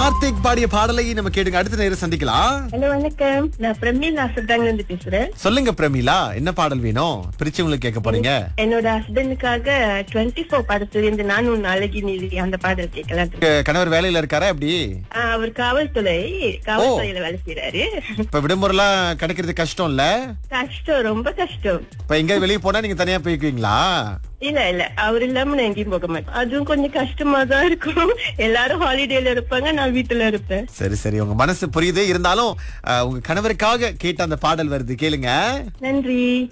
கார்த்திக் பாடிய பாடலை நம்ம கேடுங்க அடுத்த நேரம் சந்திக்கலாம் ஹலோ வணக்கம் நான் பிரமீளா சுப்தாங்க இருந்து பேசுறேன் சொல்லுங்க பிரமிளா என்ன பாடல் வேணும் பிரிச்சு உங்களுக்கு கேட்க போறீங்க என்னோட ஹஸ்பண்டுக்காக டுவெண்ட்டி ஃபோர் படத்துல இருந்து நான் உன் அழகி நீதி அந்த பாடல் கேட்கலாம் உங்க கணவர் வேலையில இருக்காரா எப்படி ஆஹ் அவர் காவல்துறை காவல்துறையில வேலை செய்யறாரு இப்ப விடுமுறைலாம் கிடைக்கிறது கஷ்டம் இல்ல கஷ்டம் ரொம்ப கஷ்டம் இப்ப எங்க வெளிய போனா நீங்க தனியா போய்க்குவீங்களா இல்ல இல்ல அவர் இல்லாம நான் எங்கேயும் போக மாட்டேன் அதுவும் கொஞ்சம் கஷ்டமா தான் இருக்கும் எல்லாரும் ஹாலிடேல இருப்பாங்க நான் வீட்டுல இருப்பேன் சரி சரி உங்க மனசு புரியுது இருந்தாலும் அஹ், உங்க கணவருக்காக கேட்ட அந்த பாடல் வருது கேளுங்க நன்றி